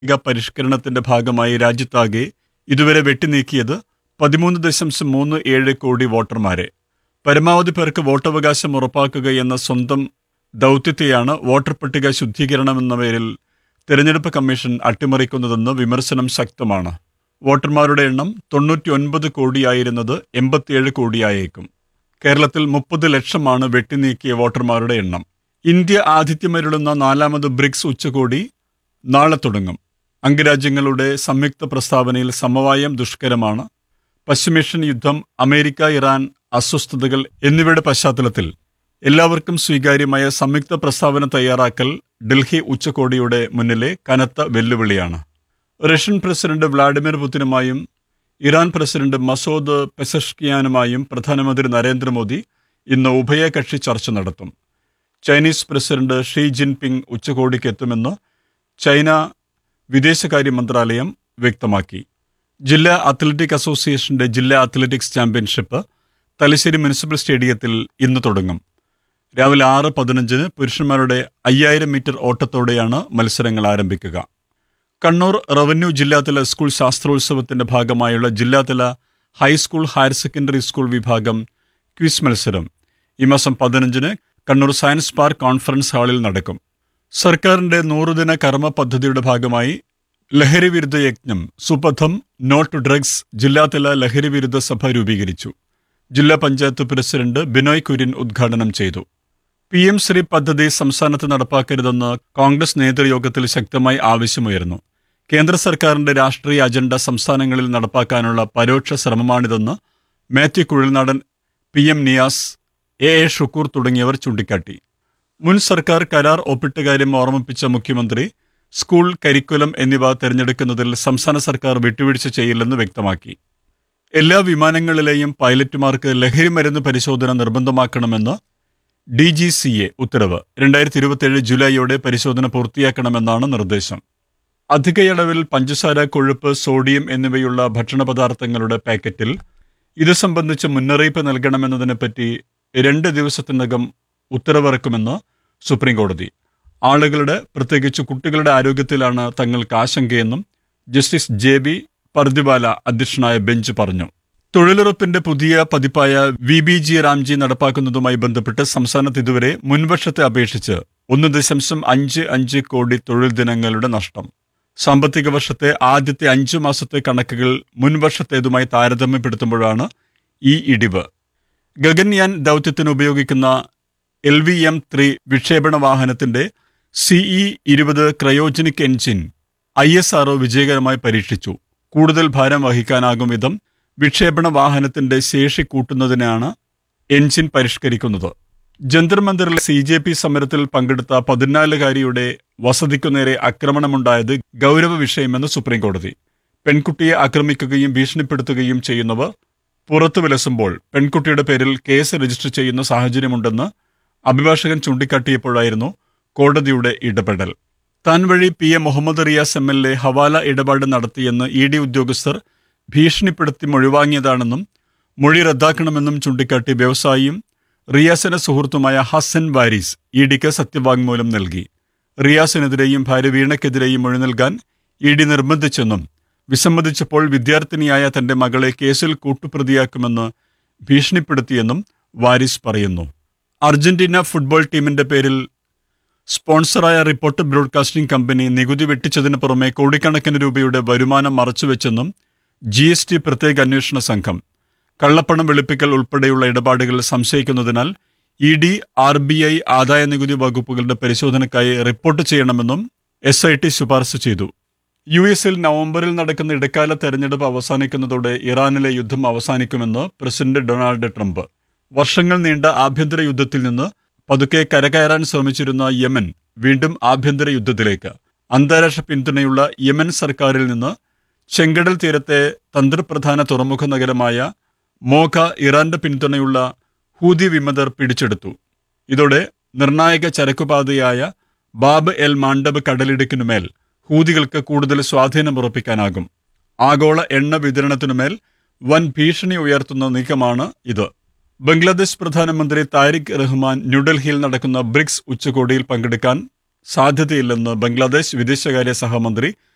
സാമ്പത്തിക പരിഷ്കരണത്തിന്റെ ഭാഗമായി രാജ്യത്താകെ ഇതുവരെ വെട്ടിനീക്കിയത് പതിമൂന്ന് ദശാംശം മൂന്ന് ഏഴ് കോടി വോട്ടർമാരെ പരമാവധി പേർക്ക് വോട്ടവകാശം ഉറപ്പാക്കുക എന്ന സ്വന്തം ദൗത്യത്തെയാണ് വോട്ടർ പട്ടിക ശുദ്ധീകരണമെന്ന പേരിൽ തെരഞ്ഞെടുപ്പ് കമ്മീഷൻ അട്ടിമറിക്കുന്നതെന്ന് വിമർശനം ശക്തമാണ് വോട്ടർമാരുടെ എണ്ണം തൊണ്ണൂറ്റി ഒൻപത് കോടിയായിരുന്നത് എൺപത്തിയേഴ് കോടിയായേക്കും കേരളത്തിൽ മുപ്പത് ലക്ഷമാണ് വെട്ടിനീക്കിയ വോട്ടർമാരുടെ എണ്ണം ഇന്ത്യ ആതിഥ്യമരുളുന്ന നാലാമത് ബ്രിക്സ് ഉച്ചകോടി നാളെ തുടങ്ങും അംഗരാജ്യങ്ങളുടെ സംയുക്ത പ്രസ്താവനയിൽ സമവായം ദുഷ്കരമാണ് പശ്ചിമേഷ്യൻ യുദ്ധം അമേരിക്ക ഇറാൻ അസ്വസ്ഥതകൾ എന്നിവയുടെ പശ്ചാത്തലത്തിൽ എല്ലാവർക്കും സ്വീകാര്യമായ സംയുക്ത പ്രസ്താവന തയ്യാറാക്കൽ ഡൽഹി ഉച്ചകോടിയുടെ മുന്നിലെ കനത്ത വെല്ലുവിളിയാണ് റഷ്യൻ പ്രസിഡന്റ് വ്ളാഡിമിർ പുതിനുമായും ഇറാൻ പ്രസിഡന്റ് മസൂദ് പെസഷ്കിയാനുമായും പ്രധാനമന്ത്രി നരേന്ദ്രമോദി ഇന്ന് ഉഭയകക്ഷി ചർച്ച നടത്തും ചൈനീസ് പ്രസിഡന്റ് ഷീ ജിൻപിങ് ഉച്ചകോടിക്ക് എത്തുമെന്ന് ചൈന വിദേശകാര്യ മന്ത്രാലയം വ്യക്തമാക്കി ജില്ലാ അത്ലറ്റിക് അസോസിയേഷന്റെ ജില്ലാ അത്ലറ്റിക്സ് ചാമ്പ്യൻഷിപ്പ് തലശ്ശേരി മുനിസിപ്പൽ സ്റ്റേഡിയത്തിൽ ഇന്ന് തുടങ്ങും രാവിലെ ആറ് പതിനഞ്ചിന് പുരുഷന്മാരുടെ അയ്യായിരം മീറ്റർ ഓട്ടത്തോടെയാണ് മത്സരങ്ങൾ ആരംഭിക്കുക കണ്ണൂർ റവന്യൂ ജില്ലാതല സ്കൂൾ ശാസ്ത്രോത്സവത്തിന്റെ ഭാഗമായുള്ള ജില്ലാതല ഹൈസ്കൂൾ ഹയർ സെക്കൻഡറി സ്കൂൾ വിഭാഗം ക്വിസ് മത്സരം ഈ മാസം പതിനഞ്ചിന് കണ്ണൂർ സയൻസ് പാർക്ക് കോൺഫറൻസ് ഹാളിൽ നടക്കും സർക്കാരിന്റെ നൂറുദിന കർമ്മ പദ്ധതിയുടെ ഭാഗമായി ലഹരി വിരുദ്ധ യജ്ഞം സുപഥം നോട്ട് ഡ്രഗ്സ് ജില്ലാതല ലഹരി വിരുദ്ധ സഭ രൂപീകരിച്ചു ജില്ലാ പഞ്ചായത്ത് പ്രസിഡന്റ് ബിനോയ് കുര്യൻ ഉദ്ഘാടനം ചെയ്തു പി എം ശ്രീ പദ്ധതി സംസ്ഥാനത്ത് നടപ്പാക്കരുതെന്ന് കോൺഗ്രസ് നേതൃയോഗത്തിൽ ശക്തമായി ആവശ്യമുയർന്നു കേന്ദ്ര സർക്കാരിന്റെ രാഷ്ട്രീയ അജണ്ട സംസ്ഥാനങ്ങളിൽ നടപ്പാക്കാനുള്ള പരോക്ഷ ശ്രമമാണിതെന്ന് Mathew Kuzhalnadan P M Niyas A A Shukoor തുടങ്ങിയവർ ചൂണ്ടിക്കാട്ടി മുൻ സർക്കാർ കരാർ ഒപ്പിട്ട കാര്യം ഓർമ്മിപ്പിച്ച മുഖ്യമന്ത്രി സ്കൂൾ കരിക്കുലം എന്നിവ തിരഞ്ഞെടുക്കുന്നതിൽ സംസ്ഥാന സർക്കാർ വിട്ടുവീഴ്ച ചെയ്യില്ലെന്ന് വ്യക്തമാക്കി എല്ലാ വിമാനങ്ങളിലെയും പൈലറ്റുമാർക്ക് ലഹരി മരുന്ന് പരിശോധന നിർബന്ധമാക്കണമെന്ന് ഡി ജി സി എ ഉത്തരവ് രണ്ടായിരത്തി ഇരുപത്തിയേഴ് ജൂലൈയോടെ പരിശോധന പൂർത്തിയാക്കണമെന്നാണ് നിർദ്ദേശം അധികയളവിൽ പഞ്ചസാര കൊഴുപ്പ് സോഡിയം എന്നിവയുള്ള ഭക്ഷണ പദാർത്ഥങ്ങളുടെ പാക്കറ്റിൽ ഇത് സംബന്ധിച്ച് മുന്നറിയിപ്പ് നൽകണമെന്നതിനെപ്പറ്റി രണ്ട് ദിവസത്തിനകം ഉത്തരവിറക്കുമെന്ന് സുപ്രീം കോടതി ആളുകളുടെ പ്രത്യേകിച്ച് കുട്ടികളുടെ ആരോഗ്യത്തിലാണ് തങ്ങൾക്ക് ആശങ്കയെന്നും ജസ്റ്റിസ് ജെ ബി പർദിവാല അധ്യക്ഷനായ ബെഞ്ച് പറഞ്ഞു തൊഴിലുറപ്പിന്റെ പുതിയ പതിപ്പായ വി ബി ജി റാംജി നടപ്പാക്കുന്നതുമായി ബന്ധപ്പെട്ട് സംസ്ഥാനത്ത് ഇതുവരെ മുൻവർഷത്തെ അപേക്ഷിച്ച് ഒന്ന് ദശാംശം അഞ്ച് അഞ്ച് കോടി തൊഴിൽ ദിനങ്ങളുടെ നഷ്ടം സാമ്പത്തിക വർഷത്തെ ആദ്യത്തെ അഞ്ചു മാസത്തെ കണക്കുകൾ മുൻവർഷത്തേതുമായി താരതമ്യപ്പെടുത്തുമ്പോഴാണ് ഈ ഇടിവ് ഗഗൻയാൻ ദൗത്യത്തിന് ഉപയോഗിക്കുന്ന എൽ വി എം ത്രീ വിക്ഷേപണ വാഹനത്തിന്റെ സിഇ ഇരുപത് cryogenic engine I S R O വിജയകരമായി പരീക്ഷിച്ചു കൂടുതൽ ഭാരം വഹിക്കാനാകും വിധം വിക്ഷേപണ വാഹനത്തിന്റെ ശേഷി കൂട്ടുന്നതിനാണ് എൻജിൻ പരിഷ്കരിക്കുന്നത് ജന്തർ മന്ദിറിൽ സി ജെ പി സമരത്തിൽ പങ്കെടുത്ത പതിനാലുകാരിയുടെ വസതിക്കു നേരെ ആക്രമണമുണ്ടായത് ഗൗരവ വിഷയമെന്ന് സുപ്രീംകോടതി പെൺകുട്ടിയെ ആക്രമിക്കുകയും ഭീഷണിപ്പെടുത്തുകയും ചെയ്യുന്നവർ പുറത്തു വിലസുമ്പോൾ പെൺകുട്ടിയുടെ പേരിൽ കേസ് രജിസ്റ്റർ ചെയ്യുന്ന സാഹചര്യമുണ്ടെന്ന് അഭിഭാഷകൻ ചൂണ്ടിക്കാട്ടിയപ്പോഴായിരുന്നു കോടതിയുടെ ഇടപെടൽ താൻ വഴി P A Muhammad Riyas M L A ഹവാല ഇടപാട് നടത്തിയെന്ന് ഇ ഡി ഉദ്യോഗസ്ഥർ ഭീഷണിപ്പെടുത്തി മൊഴിവാങ്ങിയതാണെന്നും മൊഴി റദ്ദാക്കണമെന്നും ചൂണ്ടിക്കാട്ടി വ്യവസായിയും റിയാസിന്റെ സുഹൃത്തുമായ ഹസൻ വാരീസ് ഇ ഡിക്ക് സത്യവാങ്മൂലം നൽകി റിയാസിനെതിരെയും ഭാര്യ വീണയ്ക്കെതിരെയും മൊഴി നൽകാൻ ഇ ഡി നിർബന്ധിച്ചെന്നും വിസമ്മതിച്ചപ്പോൾ വിദ്യാർത്ഥിനിയായ തന്റെ മകളെ കേസിൽ കൂട്ടുപ്രതിയാക്കുമെന്ന് ഭീഷണിപ്പെടുത്തിയെന്നും വാരിസ് പറയുന്നു അർജന്റീന ഫുട്ബോൾ ടീമിന്റെ പേരിൽ സ്പോൺസറായ റിപ്പോർട്ട് ബ്രോഡ്കാസ്റ്റിംഗ് കമ്പനി നികുതി വെട്ടിച്ചതിന് പുറമെ കോടിക്കണക്കിന് രൂപയുടെ വരുമാനം മറച്ചുവെച്ചെന്നും ജി എസ് ടി പ്രത്യേക അന്വേഷണ സംഘം കള്ളപ്പണം വെളുപ്പിക്കൽ ഉൾപ്പെടെയുള്ള ഇടപാടുകൾ സംശയിക്കുന്നതിനാൽ E D R B I ആദായ നികുതി വകുപ്പുകളുടെ പരിശോധനയ്ക്കായി റിപ്പോർട്ട് ചെയ്യണമെന്നും എസ് ഐ ടി ശുപാർശ ചെയ്തു യു എസിൽ നവംബറിൽ നടക്കുന്ന ഇടക്കാല തെരഞ്ഞെടുപ്പ് അവസാനിക്കുന്നതോടെ ഇറാനിലെ യുദ്ധം അവസാനിക്കുമെന്ന് പ്രസിഡന്റ് ഡൊണാൾഡ് ട്രംപ് വർഷങ്ങൾ നീണ്ട ആഭ്യന്തര യുദ്ധത്തിൽ നിന്ന് പതുക്കെ കരകയറാൻ ശ്രമിച്ചിരുന്ന യമൻ വീണ്ടും ആഭ്യന്തര യുദ്ധത്തിലേക്ക് അന്താരാഷ്ട്ര പിന്തുണയുള്ള യമൻ സർക്കാരിൽ നിന്ന് ചെങ്കടൽ തീരത്തെ തന്ത്രപ്രധാന തുറമുഖ നഗരമായ മോഖ ഇറാന്റെ പിന്തുണയുള്ള ഹൂതി വിമതർ പിടിച്ചെടുത്തു ഇതോടെ നിർണായക ചരക്കുപാതയായ ബാബ് എൽ മാണ്ഡബ് കടലിടുക്കിനുമേൽ ഹൂതികൾക്ക് കൂടുതൽ സ്വാധീനമുറപ്പിക്കാനാകും ആഗോള എണ്ണ വിതരണത്തിനുമേൽ വൻ ഭീഷണി ഉയർത്തുന്ന നീക്കമാണ് ഇത് ബംഗ്ലാദേശ് പ്രധാനമന്ത്രി താരിഖ് റഹ്മാൻ ന്യൂഡൽഹിയിൽ നടക്കുന്ന ബ്രിക്സ് ഉച്ചകോടിയിൽ പങ്കെടുക്കാൻ സാധ്യതയില്ലെന്ന് ബംഗ്ലാദേശ് വിദേശകാര്യ സഹമന്ത്രി